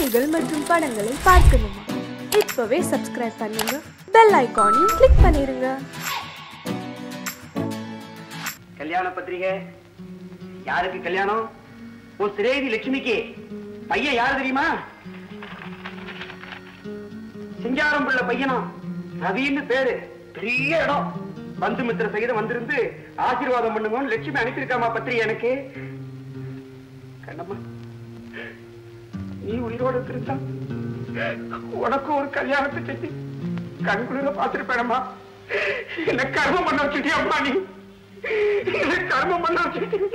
நிகழ்ச்சிகள் மற்றும் படங்களை பார்க்கணுமா இப்பவே சப்ஸ்கிரைப் பண்ணுங்க பெல் ஐகானையும் கிளிக் பண்ணிருங்க கல்யாண பத்திரிகை யாருக்கு கல்யாணம் உன் சிரேதி லட்சுமிக்கு பையன் யாரு தெரியுமா சிங்காரம் பிள்ளை பையனா ரவின்னு பேரு பெரிய இடம் பந்து மித்திர சகிதம் வந்திருந்து ஆசீர்வாதம் பண்ணுங்கன்னு லட்சுமி அனுப்பியிருக்காமா பத்திரிகை எனக்கு கண்ணம்மா நீ உயிரோடு இருந்தா உனக்கும் ஒரு கல்யாணத்தை செஞ்சு கண்குளிர பார்த்திருப்பேனம்மா என்ன கர்மம் பண்ண வச்சுட்டியா அம்மா நீ என்ன கர்மம் பண்ண வச்சுட்டி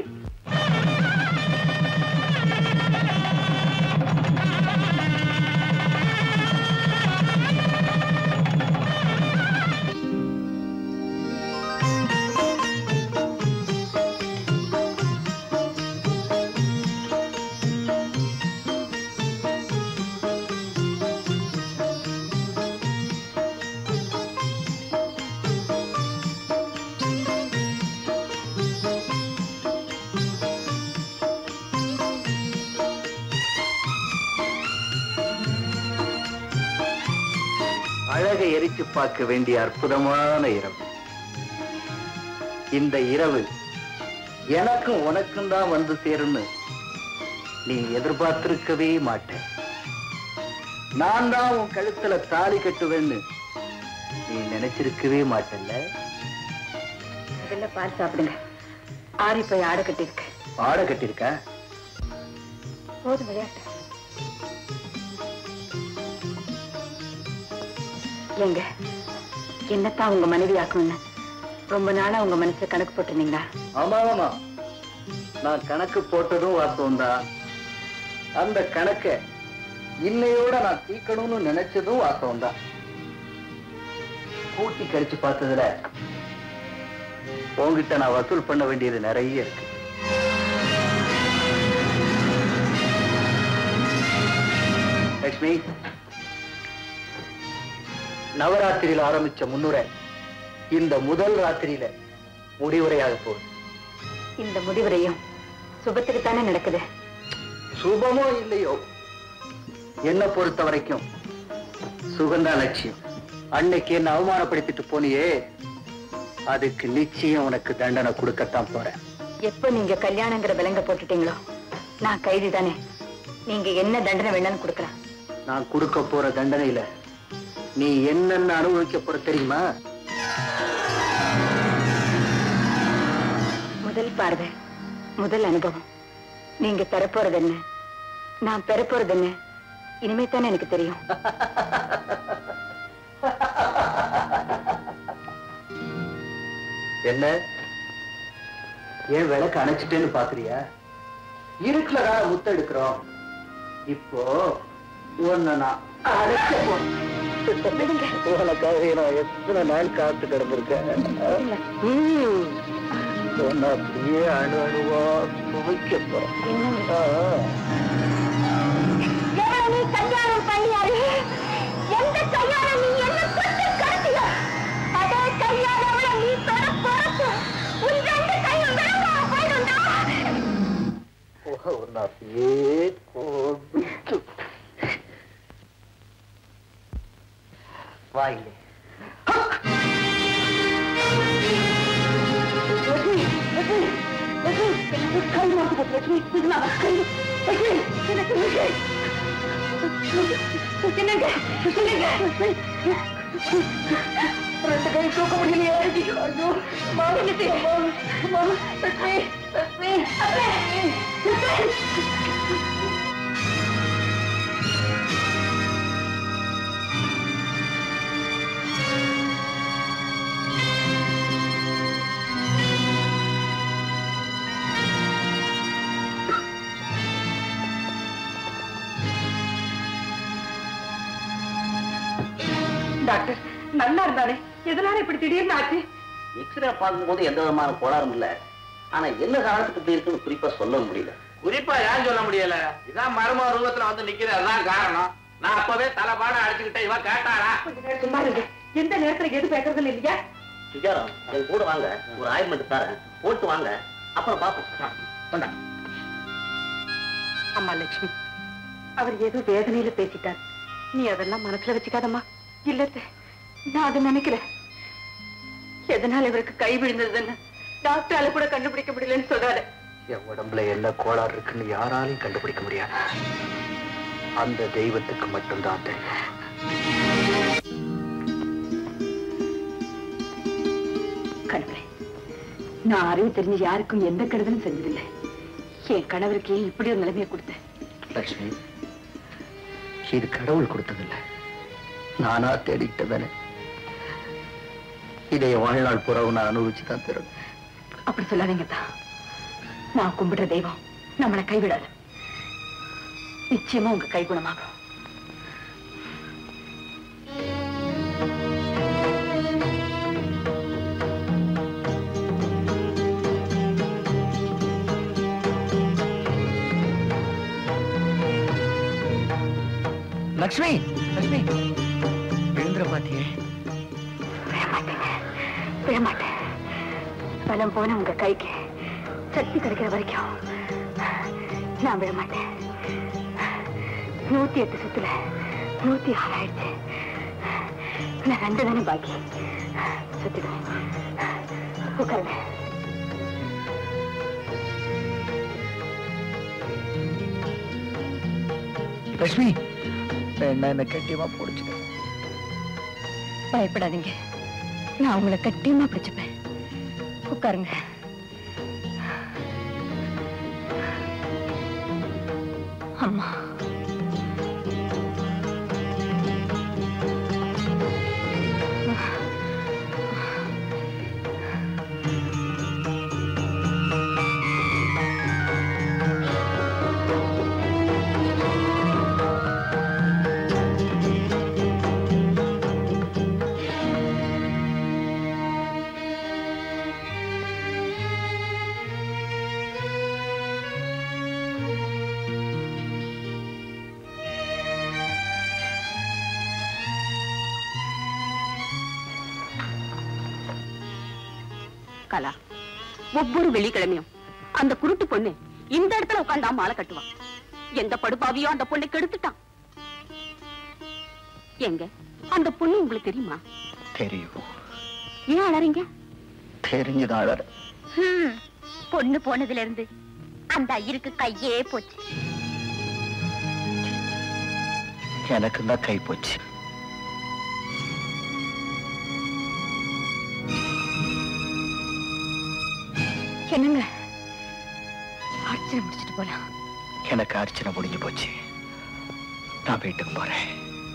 அழகை எரிச்சு பார்க்க வேண்டிய அற்புதமான இரவு இந்த இரவு எனக்கும் உனக்கும் தான் வந்து சேரும்னு நீ எதிர்பார்த்திருக்கவே மாட்ட நான் தான் உன் கழுத்துல தாலி கட்டுவேன்னு நீ நினைச்சிருக்கவே மாட்டல்ல முதல்ல பால் சாப்பிடுங்க ஆறி போய் ஆட கட்டிருக்கு ஆட கட்டிருக்க போதும் விளையாட்டு ஏங்க என்னத்தான் உங்க மனைவி ஆக்கணும்னு ரொம்ப நாளா உங்க மனசுல கணக்கு போட்டிருந்தீங்களா ஆமா ஆமா நான் கணக்கு போட்டதும் வாஸ்தவம் தான் அந்த கணக்க இன்னையோட நான் தீக்கணும்னு நினைச்சதும் வாஸ்தவம் தான் கூட்டி கழிச்சு பார்த்ததுல உன்கிட்ட நான் வசூல் பண்ண வேண்டியது நிறைய இருக்கு லட்சுமி நவராத்திரியில ஆரம்பிச்ச முன்னுரை இந்த முதல் ராத்திரியில முடிவுரையாக போகுது இந்த முடிவுரையும் சுபத்துக்கு தானே நடக்குது சுபமோ இல்லையோ என்ன பொறுத்த வரைக்கும் சுகந்தா லட்சியம் அன்னைக்கு என்ன அவமானப்படுத்திட்டு போனியே அதுக்கு நிச்சயம் உனக்கு தண்டனை கொடுக்கத்தான் போறேன் எப்ப நீங்க கல்யாணங்கிற விலங்க போட்டுட்டீங்களோ நான் கைதி தானே நீங்க என்ன தண்டனை வேணாலும் கொடுக்கலாம் நான் கொடுக்க போற தண்டனையில நீ என்னென்ன அனுபவிக்க போற தெரியுமா முதல் பார்வை முதல் அனுபவம் நீங்க பெறப்போறது என்ன நான் பெறப்போறது என்ன இனிமே தானே எனக்கு தெரியும் என்ன ஏன் விளக்கு அணைச்சிட்டேன்னு பாக்குறியா இருட்டுல தான் முத்த எடுக்கிறோம் இப்போ உன்னை நான் அழைக்க போறேன். உனக்காக நான் எத்தனை நாள் காத்து கிடந்திருக்கேன் ம். உன்னை அப்படியே அணு அணுவா துவைக்க போறேன் ஆ. நீ கல்யாணம் பண்ணியாரு எந்த கல்யாணம் நீ என்ன தொட்டு கடத்திய அதே கல்யாணம் நீ தொட போறது உன் ரெண்டு கையும் விளங்காம போயிடும்டா உன்னை அப்படியே கொதிச்சு வாயிலே ரெண்டு கை தூக்க முடியலையே ஐயோ டாக்டர் நல்லா இருந்தானே எதனால இப்படி திடீர்னு ஆச்சு எக்ஸ்ரே பார்க்கும்போது எந்த விதமான கோளாறும் இல்ல ஆனா என்ன காரணத்துக்கு இப்படி இருக்குன்னு குறிப்பா சொல்ல முடியல குறிப்பா ஏன் சொல்ல முடியல இதான் மர்ம ரூபத்துல வந்து நிக்கிறது அதான் காரணம் நான் அப்பவே தலைப்பாட அடிச்சுக்கிட்டேன் இவ கேட்டாரா கொஞ்ச நேரம் சும்மா இருங்க எந்த நேரத்துல எது பேசுறதுன்னு இல்லையா சுஜாரம் என் கூட வாங்க ஒரு ஆயில்மெண்ட் தரேன் போட்டு வாங்க அப்புறம் பாப்போம் அம்மா லட்சுமி அவர் ஏதோ வேதனையில பேசிட்டார் நீ அதெல்லாம் மனசுல வச்சுக்காதம்மா இல்லத்த நான் அதை நினைக்கிறேன் எதனால இவருக்கு கை விழுந்ததுன்னு டாக்டரால கூட கண்டுபிடிக்க முடியலன்னு சொல்றாரு என் உடம்புல என்ன கோளாறு இருக்குன்னு யாராலையும் கண்டுபிடிக்க முடியாது அந்த தெய்வத்துக்கு மட்டும்தான் தெரியும் கடவுளே நான் அறிவு தெரிஞ்சு யாருக்கும் எந்த கெடுதலும் செஞ்சதில்லை என் கணவருக்கு ஏன் இப்படி ஒரு நிலைமையை கொடுத்தேன் லட்சுமி இது கடவுள் கொடுத்ததில்லை நானா தேடிக்கிட்டதானே இதை என் வாழ்நாள் புறவு நான் அனுபவிச்சு தான் தரும் அப்படி சொல்லாதீங்க தான் நான் கும்பிடுற தெய்வம் நம்மளை கைவிடாது நிச்சயமா உங்க கை குணமாகும் லக்ஷ்மி லக்ஷ்மி எழுந்துற பாத்தியே விழமாட்டேங்க விழமாட்டேன் பலம் போன உங்க கைக்கு சக்தி கிடைக்கிற வரைக்கும் நான் விழமாட்டேன் நூத்தி எட்டு சுத்துல நூத்தி ஆறு ஆயிடுச்சு நான் ரெண்டு தானே பாக்கி சுத்திடுவேன் உட்காருங்க லக்ஷ்மி என்ன என்ன கட்டியமா போடுச்சு பயப்படாதீங்க நான் உங்களை கட்டியமா பிடிச்சுப்பேன் உட்காருங்க அம்மா கலா ஒவ்வொரு வெள்ளிக்கிழமையும் அந்த குருட்டு பொண்ணு இந்த இடத்துல உட்கார்ந்தா மாலை கட்டுவான் எந்த படுபாவியோ அந்த பொண்ணை கெடுத்துட்டான் எங்க அந்த பொண்ணு உங்களுக்கு தெரியுமா தெரியும் ஏன் அழறீங்க தெரிஞ்சுதான் அழற பொண்ணு போனதுல இருந்து அந்த ஐயருக்கு கையே போச்சு எனக்கு தான் கை போச்சு என்னங்க அர்ச்சனை முடிச்சிட்டு போலாம் எனக்கு அர்ச்சனை முடிஞ்சு போச்சு நான் வீட்டுக்கு போறேன்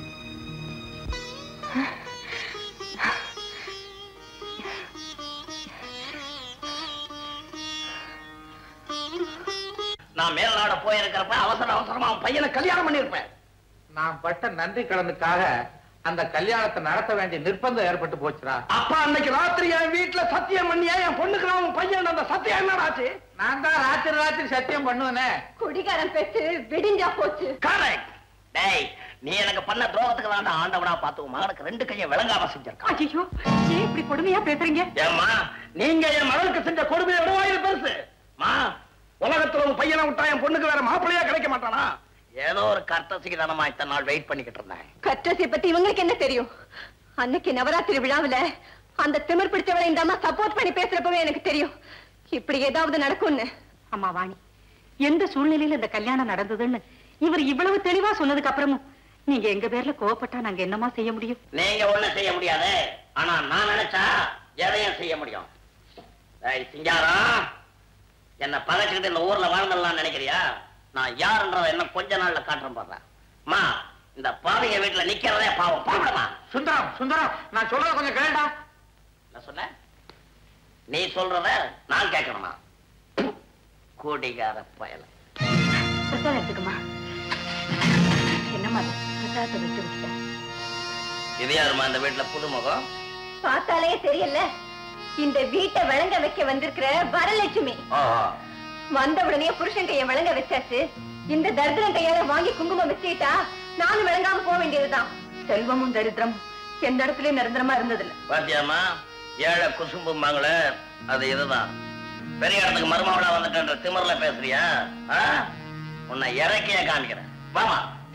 நான் மேல்நாட போயிருக்கிறப்ப அவசர அவசரமா அவன் பையனை கல்யாணம் பண்ணிருப்பேன் நான் பட்ட நன்றி கடனுக்காக அந்த கல்யாணத்தை நடத்த வேண்டிய நிர்பந்தம் ஏற்பட்டு போச்சுடா அப்பா அன்னைக்கு ராத்திரி என் வீட்டுல சத்தியம் பண்ணியா என் பொண்ணுக்கு நான் உன் பையன் அந்த சத்தியம் என்னடாச்சு நான் தான் ராத்திரி ராத்திரி சத்தியம் பண்ணுவேனே குடிகாரன் பேச்சு விடிஞ்சா போச்சு கரெக்ட் டேய் நீ எனக்கு பண்ண துரோகத்துக்கு தான் ஆண்டவனா பார்த்து உன் மகனுக்கு ரெண்டு கையை விளங்காம செஞ்சிருக்கான் ஐயோ ஏன் இப்படி கொடுமையா பேசுறீங்க ஏம்மா நீங்க என் மகளுக்கு செஞ்ச கொடுமையை விடவாயில் பெருசு மா உலகத்துல உன் பையனை விட்டா என் பொண்ணுக்கு வேற மாப்பிள்ளையா கிடைக்க மாட்டானா ஏதோ ஒரு கர்த்தசிக்கு தானமா இத்தனை நாள் வெயிட் பண்ணிக்கிட்டு இருந்தேன் கற்றசி பத்தி இவங்களுக்கு என்ன தெரியும் அன்னைக்கு நவராத்திரி விழாவுல அந்த திமிர் பிடிச்சவளை இந்த அம்மா சப்போர்ட் பண்ணி பேசுறப்பவே எனக்கு தெரியும் இப்படி ஏதாவது நடக்கும்னு அம்மா வாணி எந்த சூழ்நிலையில இந்த கல்யாணம் நடந்ததுன்னு இவர் இவ்வளவு தெளிவா சொன்னதுக்கு அப்புறமும் நீங்க எங்க பேர்ல கோவப்பட்டா நாங்க என்னமா செய்ய முடியும் நீங்க ஒண்ணும் செய்ய முடியாது ஆனா நான் நினைச்சா எதையும் செய்ய முடியும் ஏய் சிங்காரம் என்ன பகைச்சுக்கிட்டு இந்த ஊர்ல வாழ்ந்துடலாம் நினைக்கிறியா நான் யாருன்றத என்ன கொஞ்ச நாள்ல காட்டுறேன் பாடுறேன் மா இந்த பாவிங்க வீட்டுல நிக்கிறதே பாவம் பாவடமா சுந்தரம் சுந்தரம் நான் சொல்றத கொஞ்சம் கேளுடா என்ன சொன்ன நீ சொல்றத நான் கேட்கணுமா கூடிகார பயல பிரசாதம் எடுத்துக்குமா என்னம்மா இது? பிரசாதத்தை விட்டு விட்டுட்டேன் இது யாருமா இந்த வீட்டுல புதுமுகம் பார்த்தாலே தெரியல இந்த வீட்டை வழங்க வைக்க வந்திருக்கிற வரலட்சுமி ஓஹோ வந்த உடனே புருஷன் கைய வழங்க வச்சாச்சு இந்த தரித்திரம் கையால வாங்கி குங்குமம் வச்சுட்டா நானும் விளங்காம போக வேண்டியதுதான் செல்வமும் தரித்திரமும் எந்த இடத்துலயும் நிரந்தரமா இருந்ததில்ல பாத்தியாமா ஏழை குசும்பும்பாங்களே அது இதுதான் பெரிய இடத்துக்கு மருமகளா வந்துட்டன்ற திமிர்ல பேசுறியா ஆ? உன்னை இறக்கிய காமிக்கிறேன் வாமா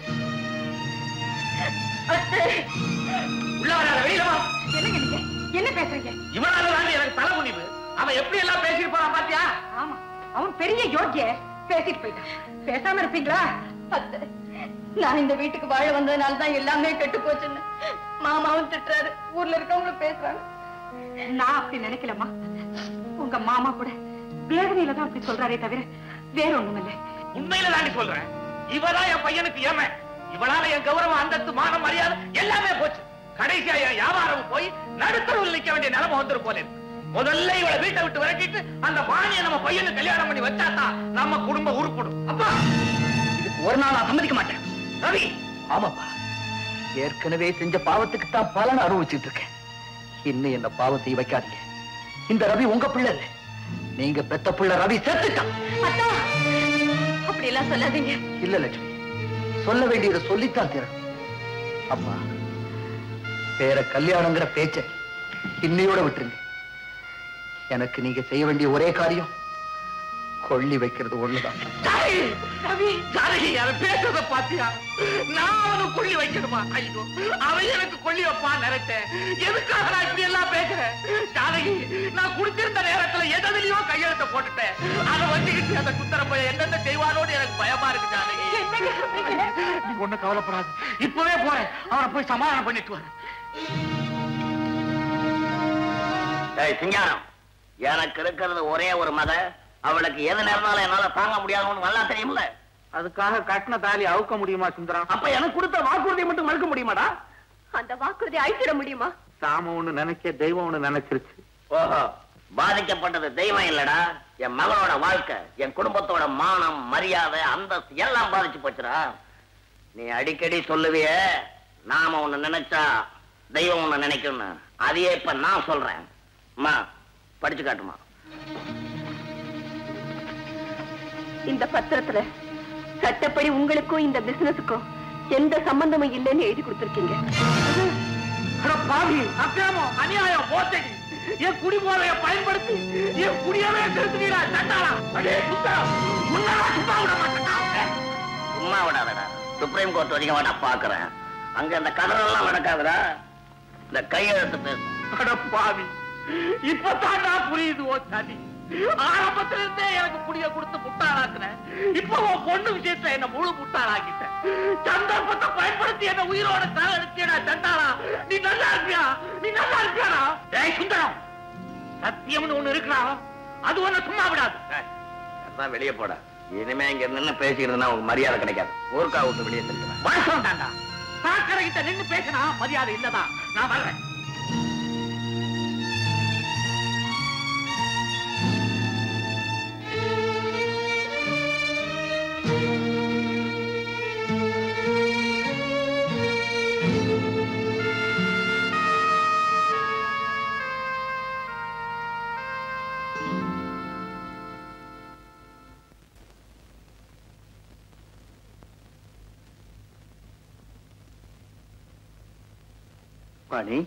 உள்ள வராத வெளியில வா என்னங்க நீங்க என்ன பேசுறீங்க இவனால தான் எனக்கு தலை குனிவு அவன் எப்படி எல்லாம் பேசியிருப்பான் பாத்தியா ஆமா அவன் பெரிய யோக்கிய பேசிட்டு போயிட்டான் பேசாம இருப்பீங்களா அத்தை, நான் இந்த வீட்டுக்கு வாழ வந்ததுனால தான் எல்லாமே கெட்டு போச்சுன்னு மாமாவும் திட்டுறாரு ஊர்ல இருக்கவங்களும் பேசுறாங்க நான் அப்படி நினைக்கலம்மா உங்க மாமா கூட வேதனையில தான் அப்படி சொல்றாரே தவிர வேற ஒண்ணும் இல்லை உண்மையில தாண்டி சொல்றேன் இவதான் என் பையனுக்கு ஏமை இவனால என் கௌரவம் அந்தஸ்து மான மரியாதை எல்லாமே போச்சு கடைசியா என் வியாபாரம் போய் நடுத்தரவில் நிக்க வேண்டிய நிலைமை வந்துரு போல இருக்கு. முதல்ல இவளை வீட்டை விட்டு விரட்டிட்டு அந்த வாணியை நம்ம பையனுக்கு கல்யாணம் பண்ணி வச்சாதான் நம்ம குடும்பம் உருப்படும் அப்பா இதுக்கு ஒரு நாள் நான் சம்மதிக்க மாட்டேன் ரவி ஆமாப்பா ஏற்கனவே செஞ்ச பாவத்துக்கு தான் பலன் அனுபவிச்சுட்டு இருக்கேன் இன்னும் என்ன பாவம் செய்ய வைக்காதீங்க இந்த ரவி உங்க பிள்ளை இல்ல நீங்க பெத்த பிள்ளை ரவி செத்துட்டான் அத்தா அப்படி எல்லாம் சொல்லாதீங்க இல்ல லட்சுமி சொல்ல வேண்டியதை சொல்லித்தான் தீரணும் அப்பா வேற கல்யாணங்கிற பேச்ச இன்னையோட விட்டுருங்க எனக்கு நீங்க செய்ய வேண்டிய ஒரே காரியம் கொள்ளி வைக்கிறது ஒண்ணுதான் ஜானகி ரவி ஜானகி அவன் பேசுறத பாத்தியா நான் அவனை கொள்ளி வைக்கணுமா ஐயோ அவன் எனக்கு கொள்ளி வைப்பான் நினைச்சேன் எதுக்காக நான் இப்படி எல்லாம் பேசுறேன் ஜானகி நான் குடிச்சிருந்த நேரத்துல எதிலையோ கையெழுத்த போட்டுட்டேன் அதை வச்சுக்கிட்டு அந்த குத்தர போய் என்னென்ன செய்வானோன்னு எனக்கு பயமா இருக்கு ஜானகி நீ ஒண்ணு கவலைப்படாது இப்பவே போறேன் அவனை போய் சமாதானம் பண்ணிட்டு வரேன் ஏய் சிங்காரம் எனக்கு இருக்கிறது ஒரே ஒரு மக அவளுக்கு எது நேரம்னாலும் என்னால தாங்க முடியாதுன்னு நல்லா தெரியும்ல அதுக்காக கட்டின தாலி அவுக்க முடியுமா சுந்தரம் அப்ப எனக்கு கொடுத்த வாக்குறுதியை மட்டும் மறுக்க முடியுமாடா அந்த வாக்குறுதி அழிச்சிட முடியுமா சாம ஒண்ணு நினைக்க தெய்வம் ஒண்ணு நினைச்சிருச்சு ஓஹோ பாதிக்கப்பட்டது தெய்வம் இல்லடா என் மகளோட வாழ்க்கை என் குடும்பத்தோட மானம் மரியாதை அந்தஸ்து எல்லாம் பாதிச்சு போச்சுடா நீ அடிக்கடி சொல்லுவியே நாம ஒண்ணு நினைச்சா தெய்வம் ஒண்ணு நினைக்கும்னு அதையே இப்ப நான் சொல்றேன் அம்மா படிச்சு காட்டுமா இந்த பத்திரத்துல சட்டப்படி உங்களுக்கும் இந்த பிசினஸுக்கும் எந்த சம்பந்தமும் இல்லைன்னு எழுதி கொடுத்திருக்கீங்க அட பாவி அக்கிரமம் அநியாயம் மோசடி என் குடி போதைய பயன்படுத்தி என் குடியவே திருத்தினீடா சண்டாளா அடே சுத்தா முன்னால சுத்தா விட மாட்டேன் சும்மா விடாதடா சுப்ரீம் கோர்ட் வரைக்கும் வேணா பாக்குறேன் அங்க இந்த கதறெல்லாம் நடக்காதுடா இந்த கையெழுத்து பேசும் அட பாவி இப்பதான் நான் புரியுது ஓ சதி ஆரம்பத்துல இருந்தே எனக்கு புடிய கொடுத்து முட்டாளாக்குன இப்ப உன் பொண்ணு விஷயத்துல என்ன முழு முட்டாளாக்கிட்ட சந்தர்ப்பத்தை பயன்படுத்தி என்ன உயிரோட தலை எடுத்தியடா சண்டாளா நீ நல்லா இருப்பியா நீ நல்லா இருப்பியாடா ஏய் சுந்தரம் சத்தியம்னு ஒண்ணு இருக்கா அது ஒண்ணு சும்மா விடாது ஏய், அதான் வெளியே போட இனிமே இங்க நின்னு பேசிக்கிறதுனா உங்க மரியாதை கிடைக்காது ஊர்க்கா விட்டு வெளியே செல்கிறேன் வருஷம் தாண்டா சாக்கடை கிட்ட நின்னு பேசினா மரியாதை இல்லதான் நான் வர்றேன் வாணி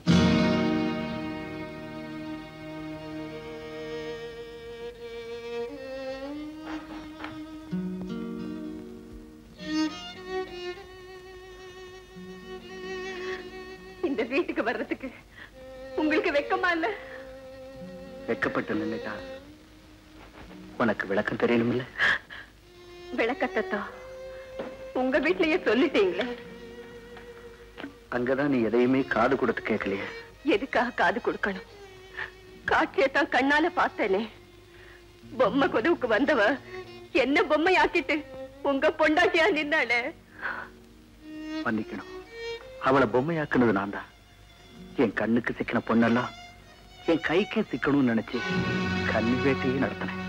இந்த வீட்டுக்கு வர்றதுக்கு உங்களுக்கு வெக்கமா இல்ல வெக்கப்பட்டு நின்னுட்டா உனக்கு விளக்கம் தெரியணும்ல விளக்கத்தை உங்க வீட்லயே சொல்லிட்டீங்களே அங்கதான் நீ எதையுமே காது கொடுத்து கேட்கலையே எதுக்காக காது கொடுக்கணும் காட்சியை தான் கண்ணால பார்த்தேனே பொம்மை கொதுவுக்கு வந்தவ என்ன பொம்மை ஆக்கிட்டு உங்க பொண்டாட்டியா நின்னாளே மன்னிக்கணும் அவளை பொம்மையாக்குனது நான் தான் என் கண்ணுக்கு சிக்கின பொண்ணெல்லாம் என் கைக்கே சிக்கணும்னு நினைச்சு கண்ணி வேட்டையே நடத்தினேன்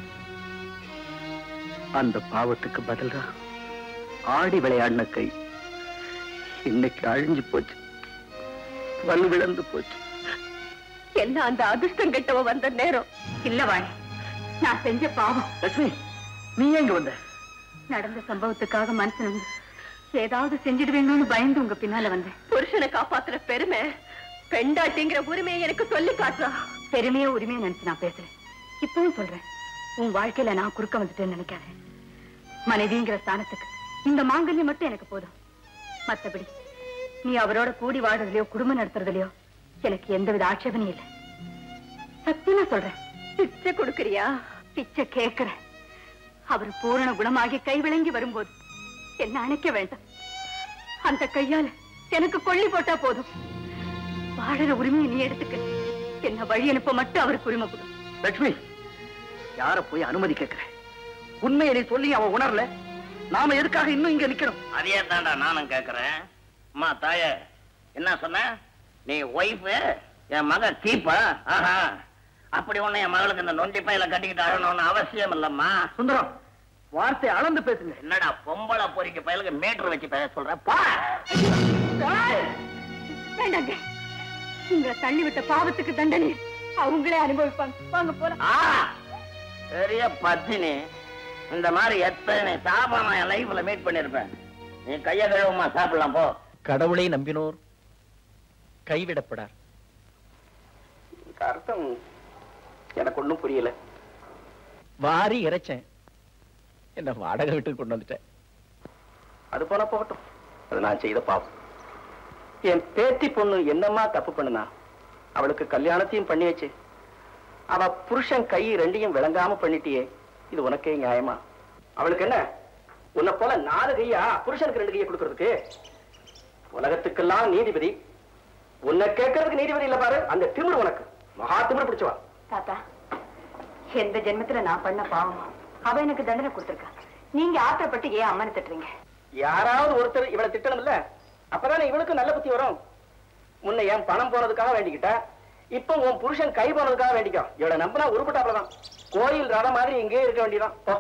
அந்த பாவத்துக்கு பதில்தான் ஆடி விளையாடின கை இன்னைக்கு அழிஞ்சு போச்சு வலு விழந்து போச்சு எல்லாம் அந்த அதிர்ஷ்டம் கெட்டவ வந்த நேரம் இல்ல வாணி நான் செஞ்ச பாவம் லட்சுமி நீ எங்க வந்த நடந்த சம்பவத்துக்காக மனசு நொந்து ஏதாவது செஞ்சிடுவீங்கன்னு பயந்து உங்க பின்னால வந்தேன் புருஷனை காப்பாத்துற பெருமை பெண்டாட்டிங்கிற உரிமையை எனக்கு சொல்லி காட்டுறா பெருமையா உரிமையா நினைச்சு நான் பேசுறேன் இப்பவும் சொல்றேன் உன் வாழ்க்கையில நான் குறுக்க வந்துட்டேன்னு நினைக்காத மனைவிங்கிற ஸ்தானத்துக்கு இந்த மாங்கல்யம் மட்டும் எனக்கு போதும் மத்தபடி நீ அவரோட கூடி வாடுறதுலயோ குடும்பம் நடத்துறதுலயோ எனக்கு எந்தவித ஆட்சேபனையும் இல்லை சத்தியமா சொல்றேன் பிச்சை கொடுக்கறியா பிச்சை கேட்கிறேன் அவர் பூரண குணமாகி கை விளங்கி வரும்போது என்ன அணைக்க வேண்டாம் அந்த கையால எனக்கு கொள்ளி போட்டா போதும் வாழற உரிமையை நீ எடுத்துக்க என்ன வழி அனுப்ப மட்டும் அவருக்கு உரிமை கொடு லட்சுமி யார போய் அனுமதி கேட்கிற உண்மையை நீ சொல்லி அவன் உணரல நாம எதுக்காக இன்னும் இங்க நிக்கணும் அதையே தாண்டா நானும் கேக்குறேன் அம்மா தாய என்ன சொன்ன நீ ஒய்ஃபு என் மக கீப்பா ஆஹா அப்படி ஒண்ணு என் மகளுக்கு இந்த நொண்டி பையில கட்டிக்கிட்டு அழணும்னு அவசியம் இல்லம்மா சுந்தரம் வார்த்தை அளந்து பேசுங்க என்னடா பொம்பளை பொறிக்கு பயலுக்கு மீட்டர் வச்சு பேச சொல்ற பா வேண்டாங்க உங்களை தள்ளி விட்ட பாவத்துக்கு தண்டனை அவங்களே அனுபவிப்பாங்க வாங்க போலாம் ஆ, பெரிய பத்தினி இந்த மாதிரி எத்தனை சாபம் நான் என் லைஃப்ல மீட் பண்ணிருப்பேன் நீ கைய கழுவுமா சாப்பிடலாம் போ கடவுளை நம்பினோர் கைவிடப்படார் அர்த்தம் எனக்கு ஒண்ணும் புரியல வாரி இறைச்சேன் என்ன வாடகை வீட்டுக்கு கொண்டு வந்துட்டேன் அது போனா போகட்டும் அது நான் செய்த பாவம் என் பேத்தி பொண்ணு என்னம்மா தப்பு பண்ணுனா அவளுக்கு கல்யாணத்தையும் பண்ணி வச்சு அவ புருஷன் கை ரெண்டையும் விளங்காம பண்ணிட்டியே இது உனக்கே நியாயமா அவளுக்கு என்ன உன்னை போல நாலு கையா புருஷனுக்கு ரெண்டு கையை கொடுக்கறதுக்கு உலகத்துக்கெல்லாம் நீதிபதி உன்னை கேட்கறதுக்கு நீதிபதி இல்ல பாரு அந்த திமிரு உனக்கு மகா திமிரு பிடிச்சவா தாத்தா எந்த ஜென்மத்துல நான் பண்ண பாவம் அவ எனக்கு தண்டனை கொடுத்திருக்கா நீங்க ஆத்திரப்பட்டு ஏன் அம்மனை திட்டுறீங்க யாராவது ஒருத்தர் இவளை திட்டணும் இல்ல அப்பதானே இவளுக்கு நல்ல புத்தி வரும் முன்ன என் பணம் போனதுக்காக வேண்டிக்கிட்ட இப்ப உன் புருஷன் கை போனதுக்காக வேண்டிக்கோ இவளை நம்பினா உருப்பட்டாப்லதான் கோயில் ரட மாதிரி இங்கேயே இருக்க வேண்டியதான் போ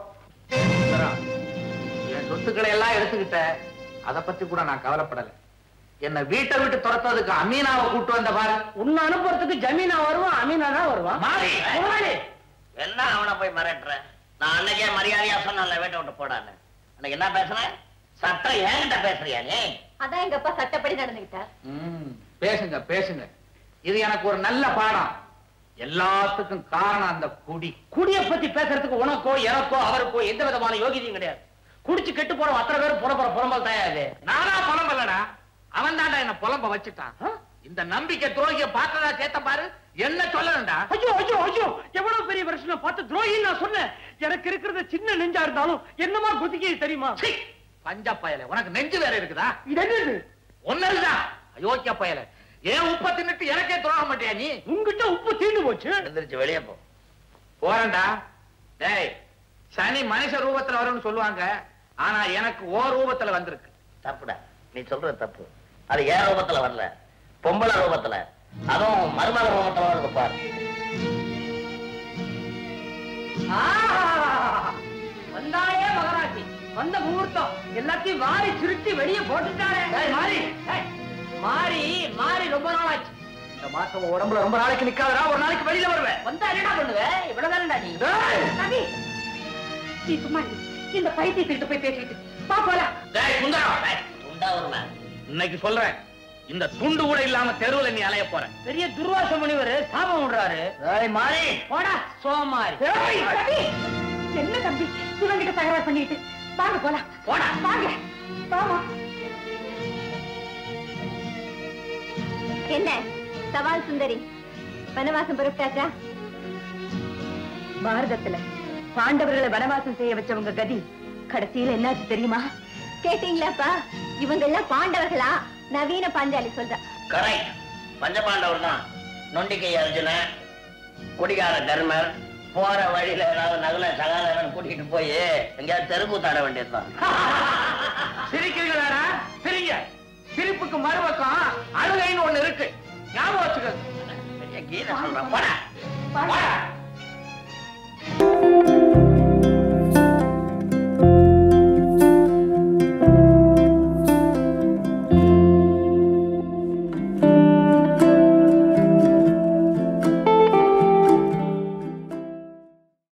என் சொத்துக்களை எல்லாம் எடுத்துக்கிட்ட அத பத்தி கூட நான் கவலைப்படல என்ன வீட்டை விட்டு துரத்ததுக்கு அமீனாவை கூட்டு வந்த பாரு உன்னை அனுப்புறதுக்கு ஜமீனா வருவான் அமீனா தான் வருவான் மாறி என்ன அவனை போய் மிரட்டுற நான் அன்னைக்கே மரியாதையா சொன்னேன்ல வீட்டை விட்டு போடான்னு அன்னைக்கு என்ன பேசுனேன் சட்டம் ஏன்கிட்ட பேசுறியா நீ அதான் எங்க அப்பா சட்டப்படி நடந்துகிட்டார் ம், பேசுங்க பேசுங்க இது எனக்கு ஒரு நல்ல பாடம் எல்லாத்துக்கும் காரணம் அந்த குடி குடிய பத்தி பேசுறதுக்கு உனக்கோ எனக்கோ அவருக்கோ எந்த விதமான யோகியதையும் கிடையாது குடிச்சு கெட்டு போற அத்தனை பேரும் புறப்புற புறம்பல் தயாரு நானா புலம்பலடா அவன் தான்டா என்ன புலம்ப வச்சுட்டான் இந்த நம்பிக்கை துரோகிய பார்த்ததா சேத்த பாரு என்ன சொல்லணும்டா ஐயோ ஐயோ ஐயோ எவ்வளவு பெரிய பிரச்சனை பார்த்து துரோகின்னு நான் சொன்னேன் எனக்கு இருக்கிறது சின்ன நெஞ்சா இருந்தாலும் என்னமா குதிக்க தெரியுமா சீ, பஞ்ச பயல உனக்கு நெஞ்சு வேற இருக்குதா இது என்னது ஒன்னதுதான் அயோக்கிய பயல ஏன் உப்ப தின்னுட்டு எனக்கே துரோகம் மாட்டியா நீ உங்ககிட்ட உப்பு தீண்டு போச்சு எழுந்திருச்சு வெளியே போ போறேன்டா டேய் சனி மனுஷ ரூபத்துல வரும்னு சொல்லுவாங்க ஆனா எனக்கு ஓ ரூபத்துல வந்திருக்கு தப்புடா நீ சொல்றது தப்பு அது ஏன் ரூபத்துல வரல பொம்பளை ரூபத்துல அதுவும் மருமக ரூபத்துல வருது பாரு வந்தாயே மகராஜி வந்த முகூர்த்தம் எல்லாத்தையும் வாரி சுருட்டி வெளியே போட்டுட்டாரே மாறி மாறி மாறி ரொம்ப நாள் ஆச்சு இந்த மாசம் உன் உடம்புல ரொம்ப நாளைக்கு நிக்காதடா ஒரு நாளைக்கு வெளியில வருவேன் வந்தா என்னடா பண்ணுவ இவ்வளவுதானடா நீ ரவி நீ சும்மா இரு. இந்த பைத்தியத்திட்டு போய் பேசிட்டு பா போலாம் டேய் சுந்தரம் டேய், உண்டா வருமே இன்னைக்கு சொல்றேன் இந்த துண்டு கூட இல்லாம தெருவுல நீ அலைய போற பெரிய துர்வாச முனிவர் சாபம் விடுறாரு ஏய் மாறி போடா சோமாரி ரவி என்ன தம்பி இவங்கிட்ட தகராறு பண்ணிட்டு வாங்க போலாம் போடா வாங்க வாமா என்ன சவால் சுந்தரி வனவாசம் புறப்பட்டாச்சா பாரதத்துல பாண்டவர்களை வனவாசம் செய்ய வச்சவங்க கதி கடைசியில என்னாச்சு தெரியுமா கேட்டீங்களாப்பா இவங்க எல்லாம் பாண்டவர்களா நவீன பாஞ்சாலி சொல்றா கரெக்ட் பஞ்சபாண்டவர் தான் நொண்டிக்கை அர்ஜுன குடிகார தர்மர் போற வழியில ஏதாவது நகல சகாதரன் கூட்டிட்டு போய் எங்கேயாவது தெருக்கூத்தாட வேண்டியதுதான் சிரிக்கிறீங்களாடா சிரிங்க சிரிப்புக்கு மறுபக்கம் அழுகைன்னு ஒண்ணு இருக்கு ஞாபகம் வச்சுக்கோங்க பெரிய கீதை சொல்றேன் போடா போடா.